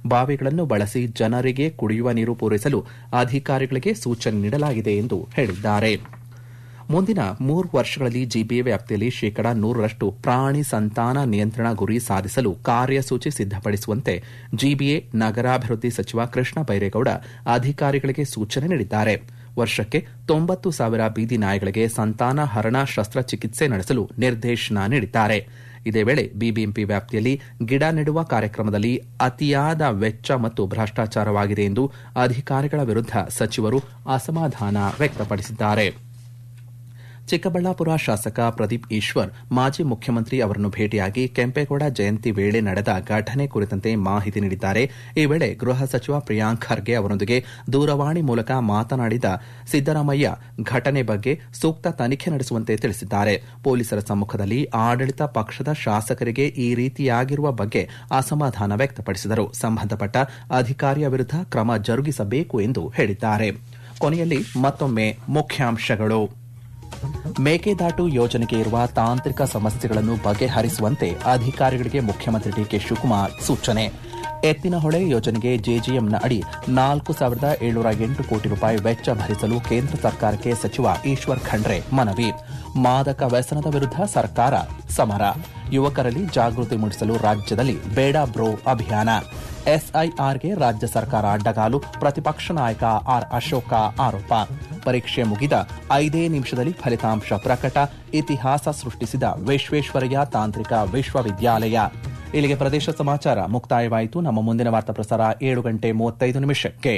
ಬಾವಿಗಳನ್ನು ಬಳಸಿ ಜನರಿಗೆ ಕುಡಿಯುವ ನೀರು ಪೂರೈಸಲು ಅಧಿಕಾರಿಗಳಿಗೆ ಸೂಚನೆ ನೀಡಲಾಗಿದೆ ಎಂದು ಹೇಳಿದ್ದಾರೆ ಮುಂದಿನ ಮೂರು ವರ್ಷಗಳಲ್ಲಿ ಜಿಬಿಎ ವ್ಯಾಪ್ತಿಯಲ್ಲಿ ಶೇಕಡಾ ನೂರರಷ್ಟು ಪ್ರಾಣಿ ಸಂತಾನ ನಿಯಂತ್ರಣ ಗುರಿ ಸಾಧಿಸಲು ಕಾರ್ಯಸೂಚಿ ಸಿದ್ದಪಡಿಸುವಂತೆ ಜಿಬಿಎ ನಗರಾಭಿವೃದ್ಧಿ ಸಚಿವ ಕೃಷ್ಣ ಬೈರೇಗೌಡ ಅಧಿಕಾರಿಗಳಿಗೆ ಸೂಚನೆ ನೀಡಿದ್ದಾರೆ ವರ್ಷಕ್ಕೆ ತೊಂಬತ್ತು ಸಾವಿರ ಬೀದಿ ನಾಯಿಗಳಿಗೆ ಸಂತಾನ ಹರಣ ಶಸ್ತ್ರಚಿಕಿತ್ಸೆ ನಡೆಸಲು ನಿರ್ದೇಶನ ನೀಡಿದ್ದಾರೆ ಇದೇ ವೇಳೆ ಬಿಬಿಎಂಪಿ ವ್ಯಾಪ್ತಿಯಲ್ಲಿ ಗಿಡ ನೆಡುವ ಕಾರ್ಯಕ್ರಮದಲ್ಲಿ ಅತಿಯಾದ ವೆಚ್ಚ ಮತ್ತು ಭ್ರಷ್ಟಾಚಾರವಾಗಿದೆ ಎಂದು ಅಧಿಕಾರಿಗಳ ವಿರುದ್ಧ ಸಚಿವರು ಅಸಮಾಧಾನ ವ್ಯಕ್ತಪಡಿಸಿದ್ದಾರೆ ಚಿಕ್ಕಬಳ್ಳಾಪುರ ಶಾಸಕ ಪ್ರದೀಪ್ ಈಶ್ವರ್ ಮಾಜಿ ಮುಖ್ಯಮಂತ್ರಿ ಅವರನ್ನು ಭೇಟಿಯಾಗಿ ಕೆಂಪೇಗೌಡ ಜಯಂತಿ ವೇಳೆ ನಡೆದ ಘಟನೆ ಕುರಿತಂತೆ ಮಾಹಿತಿ ನೀಡಿದ್ದಾರೆ ಈ ವೇಳೆ ಗೃಹ ಸಚಿವ ಪ್ರಿಯಾಂಕ್ ಖರ್ಗೆ ಅವರೊಂದಿಗೆ ದೂರವಾಣಿ ಮೂಲಕ ಮಾತನಾಡಿದ ಸಿದ್ದರಾಮಯ್ಯ ಘಟನೆ ಬಗ್ಗೆ ಸೂಕ್ತ ತನಿಖೆ ನಡೆಸುವಂತೆ ತಿಳಿಸಿದ್ದಾರೆ ಪೊಲೀಸರ ಸಮ್ಮುಖದಲ್ಲಿ ಆಡಳಿತ ಪಕ್ಷದ ಶಾಸಕರಿಗೆ ಈ ರೀತಿಯಾಗಿರುವ ಬಗ್ಗೆ ಅಸಮಾಧಾನ ವ್ಯಕ್ತಪಡಿಸಿದರು ಸಂಬಂಧಪಟ್ಟ ಅಧಿಕಾರಿಯ ವಿರುದ್ಧ ಕ್ರಮ ಜರುಗಿಸಬೇಕು ಎಂದು ಹೇಳಿದ್ದಾರೆ ಕೊನೆಯಲ್ಲಿ ಮತ್ತೊಮ್ಮೆ ಮುಖ್ಯಾಂಶಗಳು ಮೇಕೆದಾಟು ಯೋಜನೆಗೆ ಇರುವ ತಾಂತ್ರಿಕ ಸಮಸ್ಯೆಗಳನ್ನು ಬಗೆಹರಿಸುವಂತೆ ಅಧಿಕಾರಿಗಳಿಗೆ ಮುಖ್ಯಮಂತ್ರಿ ಡಿಕೆ ಶಿವಕುಮಾರ್ ಸೂಚನೆ ಎತ್ತಿನಹೊಳೆ ಯೋಜನೆಗೆ ಜೆಜಿಎಂನ ಅಡಿ ನಾಲ್ಕು ಸಾವಿರದ ಏಳ್ನೂರ ಎಂಟು ಕೋಟಿ ರೂಪಾಯಿ ವೆಚ್ಚ ಭರಿಸಲು ಕೇಂದ್ರ ಸರ್ಕಾರಕ್ಕೆ ಸಚಿವ ಈಶ್ವರ್ ಖಂಡ್ರೆ ಮನವಿ ಮಾದಕ ವ್ಯಸನದ ವಿರುದ್ಧ ಸರ್ಕಾರ ಸಮರ ಯುವಕರಲ್ಲಿ ಜಾಗೃತಿ ಮೂಡಿಸಲು ರಾಜ್ಯದಲ್ಲಿ ಬೇಡ ಬ್ರೋ ಅಭಿಯಾನ ಎಸ್ಐಆರ್ಗೆ ರಾಜ್ಯ ಸರ್ಕಾರ ಅಡ್ಡಗಾಲು ಪ್ರತಿಪಕ್ಷ ನಾಯಕ ಆರ್ ಅಶೋಕ ಆರೋಪ ಪರೀಕ್ಷೆ ಮುಗಿದ ಐದೇ ನಿಮಿಷದಲ್ಲಿ ಫಲಿತಾಂಶ ಪ್ರಕಟ ಇತಿಹಾಸ ಸೃಷ್ಟಿಸಿದ ವಿಶ್ವೇಶ್ವರಯ್ಯ ತಾಂತ್ರಿಕ ವಿಶ್ವವಿದ್ಯಾಲಯ ಇಲ್ಲಿಗೆ ಪ್ರದೇಶ ಸಮಾಚಾರ ಮುಕ್ತಾಯವಾಯಿತು ನಮ್ಮ ಮುಂದಿನ ವಾರ್ತಾ ಪ್ರಸಾರ ಏಳು ಗಂಟೆ ಮೂವತ್ತೈದು ನಿಮಿಷಕ್ಕೆ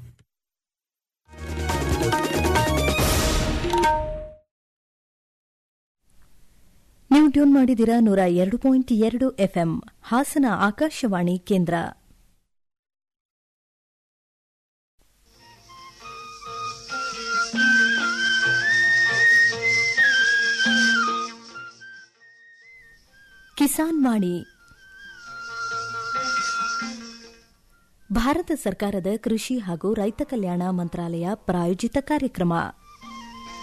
ನೀವು ಟ್ಯೂನ್ ಮಾಡಿದಿರ ನೂರ ಎರಡು ಪಾಯಿಂಟ್ ಎರಡು ಎಫ್ಎಂ ಹಾಸನ ಆಕಾಶವಾಣಿ ಕೇಂದ್ರ ಕಿಸಾನ್ ವಾಣಿ ಭಾರತ ಸರ್ಕಾರದ ಕೃಷಿ ಹಾಗೂ ರೈತ ಕಲ್ಯಾಣ ಮಂತ್ರಾಲಯ ಪ್ರಾಯೋಜಿತ ಕಾರ್ಯಕ್ರಮ